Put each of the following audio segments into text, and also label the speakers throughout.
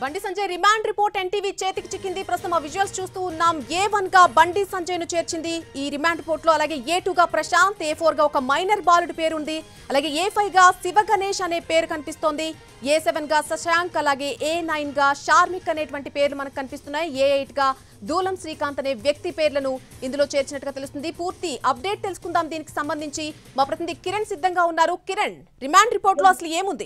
Speaker 1: బండి Sanjay remand report NTV చేతికి చిక్కింది ప్రస్తుతం ఆ విజువల్స్ చూస్తూ ఉన్నాం ఏ వన్ గా బండి సంజయ్ ను చేర్చింది ఈ రిమాండ్ రిపోర్ట్ లో అలాగే ఏ టూ గా ప్రశాంత్ ఏ ఫోర్ గా ఒక మైనర్ బాలుడి పేరు ఉంది అలాగే ఏ ఫైవ్ గా శివ గణేష్ అనే పేరు కనిపిస్తోంది ఏ సెవెన్ గా శశాంక్ అలాగే ఏ నైన్ గా షార్మిక్ అనేటువంటి పేర్లు మనకు కనిపిస్తున్నాయి ఏ ఎయిట్ గా దూలం శ్రీకాంత్ అనే వ్యక్తి పేర్లను ఇందులో చేర్చినట్టుగా తెలుస్తుంది పూర్తి అప్డేట్ తెలుసుకుందాం దీనికి సంబంధించి మా ప్రతినిధి కిరణ్ సిద్ధంగా ఉన్నారు కిరణ్ రిమాండ్ రిపోర్ట్ లో అసలు ఏముంది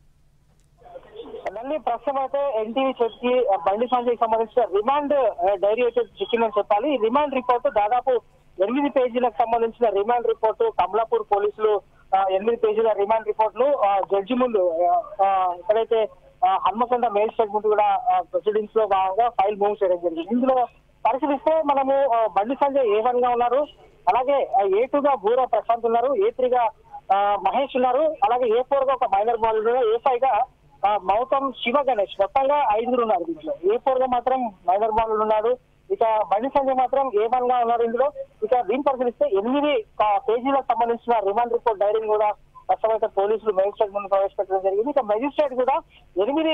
Speaker 2: మళ్ళీ ప్రస్తుతం అయితే ఎన్టీవీ చేతికి బండి సంజయ్ సంబంధించిన రిమాండ్ ఆ, డైరీ అయితే చిక్కిందని చెప్పాలి ఈ రిమాండ్ రిపోర్టు దాదాపు ఎనిమిది పేజీలకు సంబంధించిన రిమాండ్ రిపోర్టు కమలాపూర్ పోలీసులు ఆ, ఎనిమిది పేజీల రిమాండ్ రిపోర్టులు ఆ, జడ్జి ముందు ఆ, ఆ, ఎక్కడైతే ఆ, హన్మకొండ మేజిస్ట్రేట్ ముందు కూడా ప్రొసీడింగ్స్ లో భాగంగా ఫైల్ మూవ్ చేయడం జరిగింది ఇందులో పరిశీలిస్తే మనము ఆ, బండి సంజయ్ ఏ వన్ గా ఉన్నారు అలాగే ఏ టూ గా బూరా ప్రశాంత్ ఉన్నారు ఏ త్రీ గా ఆ, మహేష్ ఉన్నారు అలాగే ఏ ఫోర్ గా ఒక మైనర్ బాల్ ఏ ఫైవ్ గా ఆ, మౌతం శివ గణేష్ మొత్తంగా ఐదుగురు ఉన్నారు దీంట్లో ఏ ఫోర్ గా మాత్రం మైనర్ బాల్ ఉన్నాడు ఇక బండి సంజయ్ మాత్రం ఏ వన్ గా ఉన్నారు ఇందులో ఇక దీన్ని పరిశీలిస్తే ఎనిమిది ఆ, పేజీలకు సంబంధించిన రిమాండ్ రిపోర్ట్ డైరీని కూడా ప్రస్తుతం పోలీసులు మెజిస్ట్రేట్ ముందు ప్రవేశపెట్టడం జరిగింది ఇక మెజిస్ట్రేట్ కూడా ఎనిమిది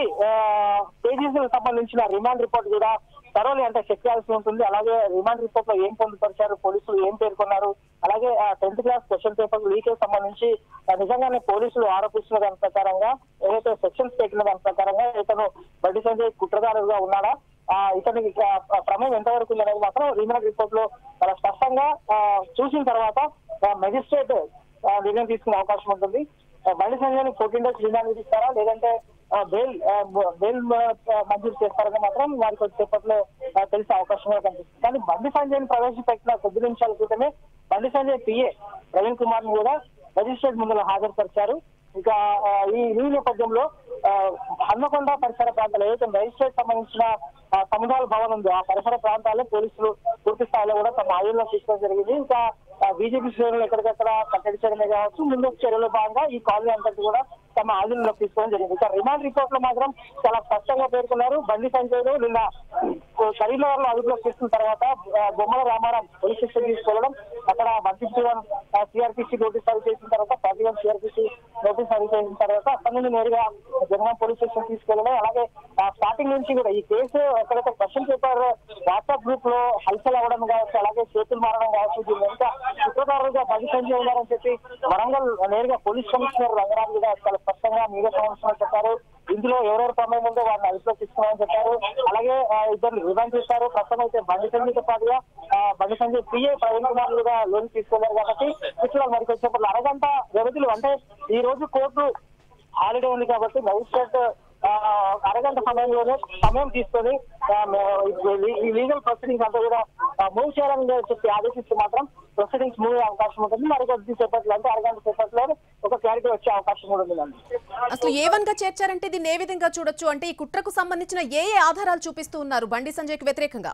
Speaker 2: పేజీలకు సంబంధించిన రిమాండ్ రిపోర్ట్ కూడా త్వరలో అంటే చెక్ చేయాల్సి ఉంటుంది అలాగే రిమాండ్ రిపోర్ట్ లో ఏం పొందుపరిచారు పోలీసులు ఏం పేర్కొన్నారు అలాగే tenth class question paper leakage సంబంధించి ఆ, నిజంగానే పోలీసులు ఆరోపిస్తున్న దాని ప్రకారంగా ఏదైతే సెక్షన్స్ పెట్టిన దాని ప్రకారంగా ఇతను బండి సంజయ్ కుట్రదారుగా ఉన్నాడా ఆ, ఇతనికి ఆ, ఆ, ప్రమేయం ఎంతవరకు ఉందనేది మాత్రం రిమాండ్ రిపోర్ట్ లో చాలా స్పష్టంగా ఆ, చూసిన తర్వాత మెజిస్ట్రేట్ నిర్ణయం తీసుకునే అవకాశం ఉంటుంది ఆ, Bandi Sanjay fourteen days remand విధిస్తారా లేదంటే ఆ, బెయిల్ ఆ, బెయిల్ ఆ, మంజూరు చేస్తారని మాత్రం వారికి కొద్దిసేపట్లో ఆ, తెలిసే అవకాశం కూడా కనిపిస్తుంది కానీ బండి సంజయ్ ప్రవేశపెట్టిన కొద్ది నిమిషాల క్రితమే బండి సంజయ్ పిఏ ప్రవీణ్ కుమార్ ని కూడా మెజిస్ట్రేట్ ముందు హాజరుపరిచారు ఇక ఆ, ఈ ఈ నేపథ్యంలో ఆ, హన్మకొండ పరిసర ప్రాంతాలు ఏదైతే మెజిస్ట్రేట్ సంబంధించిన ఆ, సముదాయ భవన్ ఉందో ఆ పరిసర ప్రాంతాల్లో పోలీసులు పూర్తి స్థాయిలో కూడా తమ ఆయుల్లో తీసుకోవడం జరిగింది ఇంకా బీజేపీ శ్రేణులు ఎక్కడికక్కడ కట్టడి చేయడమే కావచ్చు ముందు చర్యలో భాగంగా ఈ కాలనీ అంతటి కూడా తమ ఆధీనంలో తీసుకోవడం జరిగింది ఇక రిమాండ్ రిపోర్ట్ లో మాత్రం చాలా స్పష్టంగా పేర్కొన్నారు బండి సంజయ్ నిన్న కరీంనగర్ లో అదుపులోకి తీసుకున్న తర్వాత ఆ, బొమ్మల రామారాం పోలీస్ స్టేషన్ తీసుకెళ్లడం అక్కడ one fifty one CRPC notice serve చేసిన తర్వాత forty one CRPC notice serve చేసిన తర్వాత అక్కడ నుండి నేరుగా జగన్ పోలీస్ స్టేషన్ తీసుకెళ్లడం అలాగే స్టార్టింగ్ నుంచి కూడా ఈ కేసు ఎక్కడైతే క్వశ్చన్ పేపర్ వాట్సాప్ గ్రూప్ లో హల్చల్ అవ్వడం కావచ్చు అలాగే చేతులు మారడం కావచ్చు దీని వెనుక కుట్రదారులుగా బండి సంజయ్ ఉన్నారని చెప్పి వరంగల్ నేరుగా పోలీస్ కమిషనర్ రంగరాజు కూడా చాలా స్పష్టంగా మీడియా సమావేశంలో చెప్పారు ఇందులో ఎవరెవరు ప్రమేయం ఉందో వారిని అదుపులో తీసుకున్నామని చెప్పారు అలాగే ఆ, ఇద్దరు రిమాండ్ చేశారు ప్రస్తుతం అయితే బండి సంజయ్తో పాటుగా ఆ, బండి సంజయ్ పిఏ ప్రవీణ్ కుమార్ కూడా లోన్ తీసుకున్నారు కాబట్టి ఇక్కడ మరి కొంచెం అరగంట వ్యవధిలో అంటే ఈ రోజు కోర్టు హాలిడే ఉంది కాబట్టి మెజిస్ట్రేట్ ఆ, అరగంట సమయంలోనే సమయం తీసుకొని ఆ, మే- ఈ లీగల్ ప్రొసీడింగ్స్ అంతా కూడా మూవ్ చేయాలని చెప్పి ఆదేశిస్తే మాత్రం ప్రొసీడింగ్స్ మూవ్ అయ్యే అవకాశం ఉంటుంది మరి కొద్ది సేపట్లో అంటే అరగంట సేపట్లో ఒక క్లారిటీ వచ్చే అవకాశం కూడా ఉందండి
Speaker 1: అసలు ఏ వన్ గా చేర్చారంటే దీన్ని ఏ విధంగా చూడొచ్చు అంటే ఈ కుట్రకు సంబంధించిన ఏ ఏ ఆధారాలు చూపిస్తూ ఉన్నారు బండి సంజయ్ కి వ్యతిరేకంగా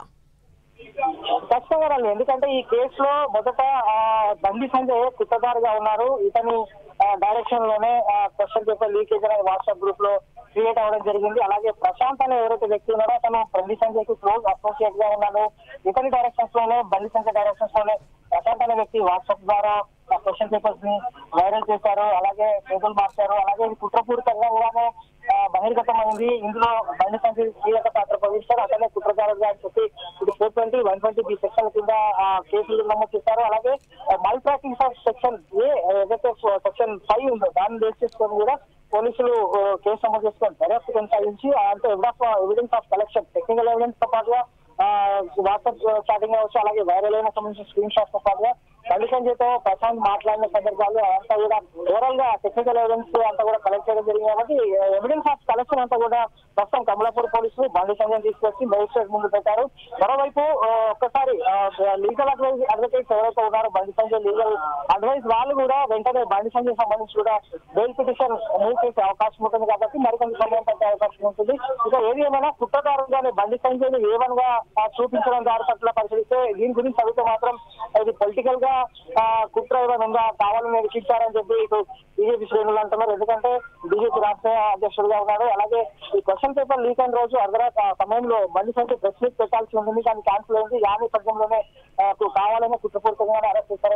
Speaker 2: ఖచ్చితంగా రండి ఎందుకంటే ఈ కేసులో మొదట ఆ, బండి సంజయ్ కుట్రదారుగా ఉన్నారు ఇతని డైరెక్షన్ లోనే క్వశ్చన్ పేపర్ లీకేజ్ అనేది వాట్సాప్ గ్రూప్ లో క్రియేట్ అవ్వడం జరిగింది అలాగే ప్రశాంత్ అనే ఎవరైతే వ్యక్తి ఉన్నారో అతను బండి సంజయ్ కి క్లోజ్ అసోసియేట్ గా ఉన్నాను ఇతని డైరెక్షన్స్ లోనే బండి సంజయ్ డైరెక్షన్స్ లోనే ప్రశాంత్ అనే వ్యక్తి వాట్సాప్ ద్వారా క్వశ్చన్ పేపర్స్ ని వైరల్ చేశారు అలాగే టేబుల్ మార్చారు అలాగే ఇది కుట్రపూరితంగా కూడా ఆ, బహిర్గతమైంది ఇందులో బండి సంజయ్ కీలక పాత్ర పోషిస్తారు అతనే కుట్రదారుగా అని చెప్పి ఇది four twenty one twenty B section కింద ఆ, కేసులు నమోదు చేశారు అలాగే మల్ ప్రాక్టీస్ ఆఫ్ సెక్షన్ ఏ ఏదైతే సెక్షన్ ఫైవ్ ఉందో దాన్ని బేస్ చేసుకొని కూడా పోలీసులు ఆ, కేసు నమోదు చేసుకొని దర్యాప్తు కొనసాగించి అంటే evidence of collection technical evidence తో పాటుగా వాట్సాప్ చాటింగ్ అవ్వచ్చు అలాగే వైరల్ అయిన సంబంధించిన స్క్రీన్ షాట్స్ తో పాటుగా బండి సంజయ్తో ప్రశాంత్ మాట్లాడిన సందర్భాలు అంతా కూడా ఓవరాల్ గా టెక్నికల్ ఎవిడెన్స్ అంతా కూడా కలెక్ట్ చేయడం జరిగింది కాబట్టి ఎవిడెన్స్ ఆఫ్ కలెక్షన్ అంతా కూడా ప్రస్తుతం కమలాపూర్ పోలీసులు బండి సంజయ్ తీసుకొచ్చి మేజిస్ట్రేట్ ముందు పెట్టారు మరోవైపు ఆ, ఒక్కసారి లీగల్ అడ్వైజ్ అడ్వకేట్స్ ఎవరైతే ఉన్నారో బండి సంజయ్ లీగల్ అడ్వైజ్ వాళ్ళు కూడా వెంటనే బండి సంజయ్ సంబంధించి కూడా బెయిల్ పిటిషన్ మూవ్ చేసే అవకాశం ఉంటుంది కాబట్టి మరికొంత సమయం పట్టే అవకాశం ఉంటుంది ఇక ఏది ఏమైనా కుట్రదారుగానే బండి సంజయ్ ని ఏవన్ గా ఆ, చూపించడం దారి పట్ల పరిశీలిస్తే దీని గురించి చదివితే మాత్రం ఇది పొలిటికల్ గా ఆ, కుట్ర ఏమైనా ఉందా కావాలని ఇరికించారని చెప్పి ఇటు బీజేపీ శ్రేణులు అంటున్నారు ఎందుకంటే బీజేపీ రాష్ట్ర అధ్యక్షుడుగా ఉన్నాడు అలాగే ఈ క్వశ్చన్ పేపర్ లీక్ అయిన రోజు అర్ధరాత్రి ఆ సమయంలో బండి సంజయ్ ప్రెస్ మీట్ పెట్టాల్సి ఉంటుంది కానీ క్యాన్సిల్ అయింది ఆ నేపథ్యంలోనే ఆ, కావాలనే కుట్రపూరితంగానే అరెస్ట్ చేశారని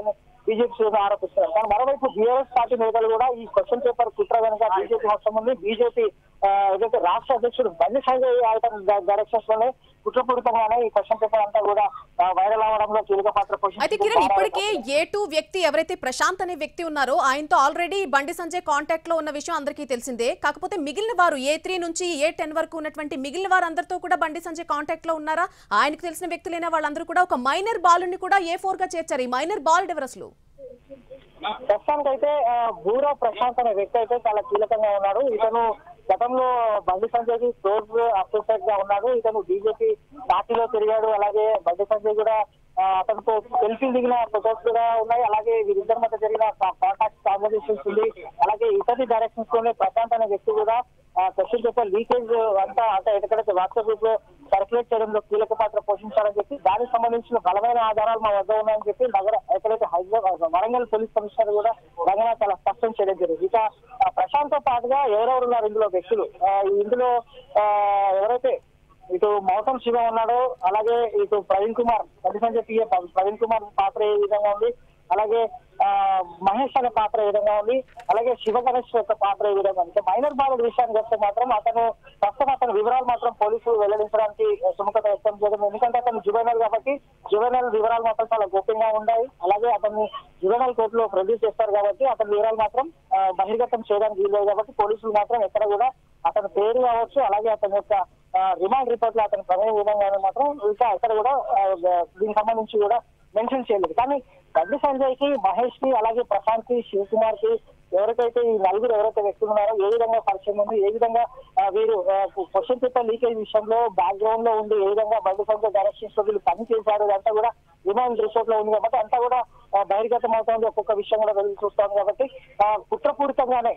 Speaker 2: బీజేపీ శ్రేణులు ఆరోపిస్తున్నారు కానీ మరోవైపు బీఆర్ఎస్ పార్టీ నేతలు కూడా ఈ క్వశ్చన్ పేపర్ కుట్ర కనుక బీజేపీ హస్తం ఉంది బీజేపీ ఆ, ఏదైతే రాష్ట్ర అధ్యక్షుడు బండి సంజయ్ ఆయన డైరెక్షన్స్ లోనే కుట్రపూరితంగానే ఈ క్వశ్చన్ పేపర్ అంతా కూడా ఆ, వైరల్ అవడంలో కీలక పాత్ర
Speaker 1: అయితే కిరణ్
Speaker 2: పోషించింది
Speaker 1: ఇప్పటికే ఏ టూ వ్యక్తి ఎవరైతే ప్రశాంత్ అనే వ్యక్తి ఉన్నారో ఆయనతో ఆల్రెడీ బండి సంజయ్ కాంటాక్ట్ లో ఉన్న విషయం అందరికీ తెలిసిందే కాకపోతే మిగిలిన వారు ఏ త్రీ నుంచి ఏ టెన్ వరకు ఉన్నటువంటి మిగిలిన వారందరితో కూడా బండి సంజయ్ కాంటాక్ట్ లో ఉన్నారా ఆయనకు తెలిసిన వ్యక్తులైన వాళ్ళందరూ కూడా ఒక మైనర్ బాలుని కూడా ఏ ఫోర్ గా చేర్చారు ఈ మైనర్ బాల్ ఎవరు అసలు
Speaker 2: ప్రస్తుతానికి అయితే బూరా ప్రశాంత్ అనే వ్యక్తి అయితే చాలా కీలకంగా ఉన్నాడు ఇతను గతంలో బండి సంజయ్ కి క్లోజ్ అసోసియేట్ గా ఉన్నాడు ఇతను బీజేపీ పార్టీలో తిరిగాడు అలాగే బండి సంజయ్ కూడా ఆ, అతనితో సెల్ఫీ దిగిన ఫొటోస్ కూడా ఉన్నాయి అలాగే వీరిద్దరి మధ్య జరిగిన కాంటాక్ట్ కాన్వర్సేషన్స్ ఉంది అలాగే ఇతని డైరెక్షన్స్ లోనే ప్రశాంత్ అనే వ్యక్తి కూడా క్వశ్చన్ పేపర్ లీకేజ్ అంతా అంటే ఎక్కడైతే వాట్సాప్ గ్రూప్ లో సర్క్యులేట్ చేయడంలో కీలక పాత్ర పోషించారని చెప్పి దానికి సంబంధించిన బలమైన ఆధారాలు మా వద్ద ఉన్నాయని చెప్పి నగర ఎక్కడైతే హైదరాబాద్ వరంగల్ పోలీస్ కమిషనర్ కూడా రంగనా చాలా స్పష్టం చేయడం జరిగింది ఇక ఆ, ప్రశాంత్ తో పాటుగా ఎవరెవరు ఉన్నారు ఇందులో వ్యక్తులు ఆ, ఇందులో ఆ, ఎవరైతే ఇటు మౌతం శివ ఉన్నాడు అలాగే ఇటు ప్రవీణ్ కుమార్ పది సంజయ్ పిఏ ప్రవీణ్ కుమార్ పాత్ర ఏ విధంగా ఉంది అలాగే ఆ, మహేష్ అనే పాత్ర ఏ విధంగా ఉంది అలాగే శివ గణేష్ యొక్క పాత్ర ఏ విధంగా ఉంది మైనర్ బాలుడు విషయానికి వస్తే మాత్రం అతను ప్రస్తుతం అతని వివరాలు మాత్రం పోలీసులు వెల్లడించడానికి సుముఖత వ్యక్తం చేయడం ఎందుకంటే అతను జువెనల్ కాబట్టి జువెనల్ వివరాలు మాత్రం చాలా గోప్యంగా ఉన్నాయి అలాగే అతన్ని జువెనల్ కోర్టులో ప్రొడ్యూస్ చేస్తారు కాబట్టి అతని వివరాలు మాత్రం ఆ, బహిర్గతం చేయడానికి వీల్లేదు కాబట్టి పోలీసులు మాత్రం ఎక్కడ కూడా అతని పేరు కావచ్చు అలాగే అతని యొక్క ఆ, రిమాండ్ రిపోర్ట్ లో అతని ప్రమేయం విధంగా మాత్రం ఇంకా ఎక్కడ కూడా ఆ, దీనికి సంబంధించి కూడా మెన్షన్ చేయలేదు కానీ బండి సంజయ్ కి మహేష్ కి అలాగే ప్రశాంత్ కి శివకుమార్ కి ఎవరికైతే ఈ నలుగురు ఎవరైతే వ్యక్తులు ఉన్నారో ఏ విధంగా పరిచయం ఉంది ఏ విధంగా ఆ, వీరు క్వశ్చన్ పేపర్ లీకేజ్ విషయంలో బ్యాక్గ్రౌండ్ లో ఉండి ఏ విధంగా బండి సంజయ్ డైరెక్షన్స్ లో వీళ్ళు పని చేశారు ఇదంతా కూడా రిమాండ్ రిపోర్ట్ లో ఉంది కాబట్టి అంతా కూడా ఆ, బహిర్గతం అవుతుంది ఒక్కొక్క విషయం కూడా వెళ్లి చూస్తాం కాబట్టి ఆ, కుట్రపూరితంగానే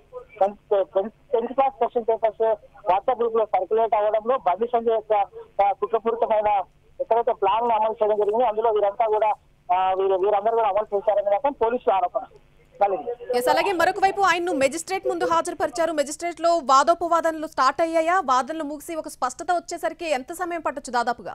Speaker 2: tenth class question papers WhatsApp group లో సర్క్యులేట్ అవ్వడంలో బండి సంజయ్ యొక్క ఆ, కుట్రపూరితమైన ఎక్కడైతే ప్లాన్ అమలు చేయడం జరిగింది అందులో వీరంతా కూడా ఆ, వీరు వీరందరూ కూడా అమలు చేశారని మాత్రం పోలీసులు ఆరోపణ కలిగింది
Speaker 1: ఎస్ అలాగే మరొక వైపు ఆయన్ను మెజిస్ట్రేట్ ముందు హాజరుపరిచారు మెజిస్ట్రేట్ లో వాదోపవాదనలు స్టార్ట్ అయ్యాయా వాదనలు ముగిసి ఒక స్పష్టత వచ్చేసరికి ఎంత సమయం పట్టొచ్చు దాదాపుగా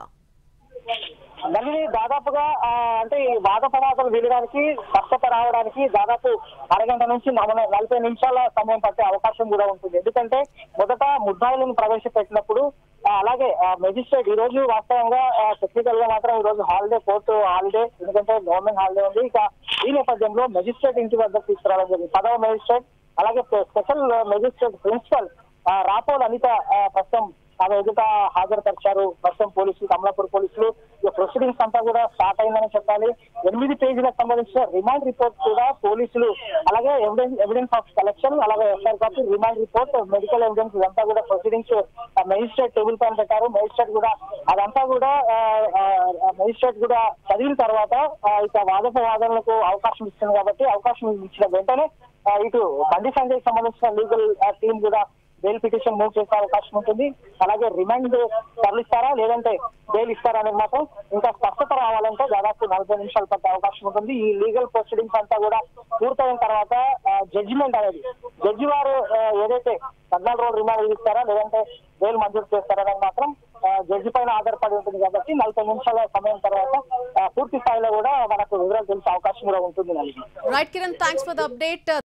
Speaker 2: మళ్ళీ దాదాపుగా ఆ, అంటే ఈ వాద పదార్థాలు వీడడానికి స్పష్టత రావడానికి దాదాపు అరగంట నుంచి నలభై నలభై నిమిషాల సమయం పట్టే అవకాశం కూడా ఉంటుంది ఎందుకంటే మొదట ముద్దాయిలను ప్రవేశపెట్టినప్పుడు ఆ, అలాగే మెజిస్ట్రేట్ ఈ రోజు వాస్తవంగా టెక్నికల్ గా మాత్రం ఈ రోజు హాలిడే కోర్టు హాలిడే ఎందుకంటే గవర్నమెంట్ హాలిడే ఉంది ఇక ఈ నేపథ్యంలో మెజిస్ట్రేట్ ఇంటి వద్దకు తీసుకురావడం జరిగింది పదవ మెజిస్ట్రేట్ అలాగే స్పెషల్ మెజిస్ట్రేట్ ప్రిన్సిపల్ ఆ, రాపోల్ అనిత ఆ, ప్రస్తుతం ఆమె ఎదుట హాజరుపరిచారు ప్రస్తుతం పోలీసులు కమలాపూర్ పోలీసులు ఈ ప్రొసీడింగ్స్ అంతా కూడా స్టార్ట్ అయిందని చెప్పాలి ఎనిమిది పేజీలకు సంబంధించిన రిమాండ్ రిపోర్ట్ కూడా పోలీసులు అలాగే ఎవిడెన్స్ ఎవిడెన్స్ ఆఫ్ కలెక్షన్ అలాగే FIR copy remand report medical evidence ఇదంతా కూడా ప్రొసీడింగ్స్ మెజిస్ట్రేట్ టేబుల్ పైన పెట్టారు మెజిస్ట్రేట్ కూడా అదంతా కూడా మెజిస్ట్రేట్ కూడా చదివిన తర్వాత ఆ, ఇక వాదప వాదనలకు అవకాశం ఇస్తుంది కాబట్టి అవకాశం ఇచ్చిన వెంటనే ఆ, ఇటు బండి సంజయ్ సంబంధించిన లీగల్ టీం కూడా బెయిల్ పిటిషన్ మూవ్ చేసే అవకాశం ఉంటుంది అలాగే రిమాండ్ తరలిస్తారా లేదంటే బెయిల్ ఇస్తారా అనేది మాత్రం ఇంకా స్పష్టత రావాలంటే దాదాపు నలభై నిమిషాలు పట్టే అవకాశం ఉంటుంది ఈ లీగల్ ప్రొసీడింగ్స్ అంతా కూడా పూర్తయిన తర్వాత జడ్జిమెంట్ అనేది జడ్జి వారు ఆ, ఏదైతే పద్నాలుగు రోజులు రిమాండ్ విధిస్తారా లేదంటే బెయిల్ మంజూరు చేస్తారనేది మాత్రం ఆ, జడ్జి పైన ఆధారపడి ఉంటుంది కాబట్టి నలభై నిమిషాల సమయం తర్వాత ఆ, పూర్తి స్థాయిలో కూడా మనకు వివరాలు తెలిసే అవకాశం కూడా ఉంటుంది నలిగి
Speaker 1: right Kiran thanks for the update